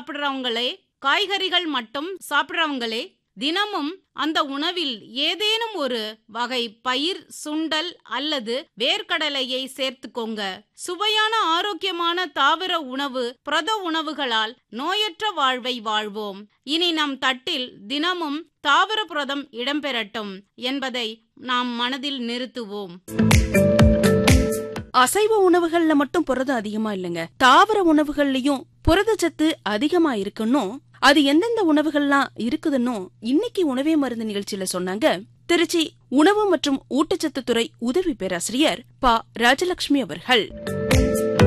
சாப்பிடுறவங்களே காய்கறிகள் மட்டும் சாப்பிடுறவங்களே தினமும் அந்த உணவில் ஏதேனும் ஒரு வகை பயிர் சுண்டல் அல்லது வேர்க்கடலையை சேர்த்துக்கோங்க சுவையான ஆரோக்கியமான தாவர உணவு புரத உணவுகளால் நோயற்ற வாழ்வை வாழ்வோம் இனி நம் தட்டில் தினமும் தாவர புரதம் இடம்பெறட்டும் என்பதை நாம் மனதில் நிறுத்துவோம் அசைவ உணவுகள்ல மட்டும் புரதம் அதிகமா இல்லைங்க தாவர உணவுகள்லயும் புரதச்சத்து அதிகமா இருக்குன்னும் அது எந்தெந்த உணவுகள்லாம் இருக்குதுன்னு இன்னைக்கு உணவே மருந்து நிகழ்ச்சியில சொன்னாங்க திருச்சி உணவு மற்றும் ஊட்டச்சத்து துறை உதவி பேராசிரியர் ப ராஜலட்சுமி அவர்கள்